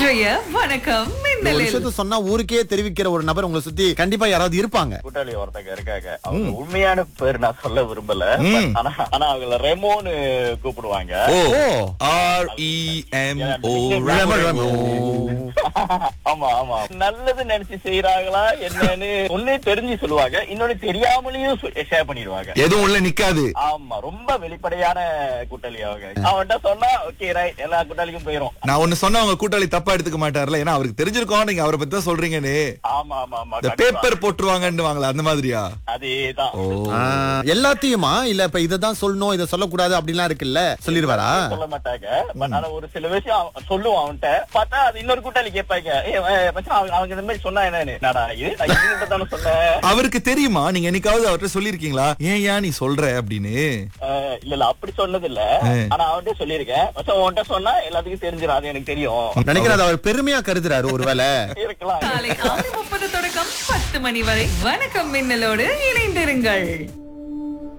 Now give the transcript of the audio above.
இன்றைய வணக்கம் ஒரு மின்னலில் விஷயத்த சொன்னா ஊருக்கே தெரிவிக்கிற ஒரு நபர் உங்களை சுத்தி கண்டிப்பா யாராவது இருப்பாங்க கூட்டாளி ஒருத்தங்க இருக்காங்க அவங்க உண்மையான பேர் நான் சொல்ல விரும்பல ஆனா ஆனா அவங்கள ரெமோன்னு கூப்பிடுவாங்க ஓ ஓ R E M O Remo, Remo. ஆமா ஆமா நல்லது நினைச்சு செய்யறாங்களா என்னன்னு ஒண்ணு தெரிஞ்சு சொல்லுவாங்க இன்னொன்னு தெரியாமலேயும் ஷேர் பண்ணிடுவாங்க எதுவும் உள்ள நிக்காது ஆமா ரொம்ப வெளிப்படையான கூட்டாளி அவங்க அவன்கிட்ட சொன்னா ஓகே ரைட் எல்லா கூட்டாளிக்கும் போயிரும் நான் ஒண்ணு சொன்னா உங்க கூட்டாளி தப்பா எடுத்துக்க மாட்டார்ல ஏன்னா அவருக்கு தெரிஞ்சிருக்கோம் நீங்க அவரை பத்தி தான் சொல்றீங்கன்னு ஆமா ஆமா ஆமா இந்த கண்டிப்பா. பேப்பர் போட்டுருவாங்கன்னு வாங்களா அந்த மாதிரியா அதேதான் ஓ ஆ, எல்லாத்தையுமா இல்ல இப்ப இததான் சொல்லணும் இத சொல்லக்கூடாது அப்படிலாம் இருக்குல்ல சொல்லிடுவாரா சொல்ல மாட்டாங்க பட் ஆனா ஒரு சில விஷயம் அவன் சொல்லுவான் அவன்கிட்ட பார்த்தா அது இன்னொரு கூட்டாளி கேட்பாங்க ஏ மச்சான் அவங்க அவங்க இந்த மாதிரி சொன்னா என்னன்னு என்னடா இது நான் இவங்கிட்ட தானே சொன்னேன் அவருக்கு தெரியுமா நீங்க என்னைக்காவது அவர்கிட்ட சொல்லிருக்கீங்களா ஏன் ஏன் நீ சொல்ற அப்படின்னு அஹ் இல்ல இல்ல அப்படி சொன்னது இல்ல ஆனா அவன்கிட்ட சொல்லியிருக்கேன் மச்சான் உன்கிட்ட சொன்னா எல்லாத்துக்கும் தெரிஞ்சிடும் அது எனக்கு தெரியும் நினைக்கிறேன் அதை அவர் பெருமையா கருதுறாரு ஒருவேளை இருக்கலாம் காலை ஆறு முப்பது தொடக்கம் பத்து மணி வரை வணக்கம் மின்னலோடு இணைந்திருங்கள்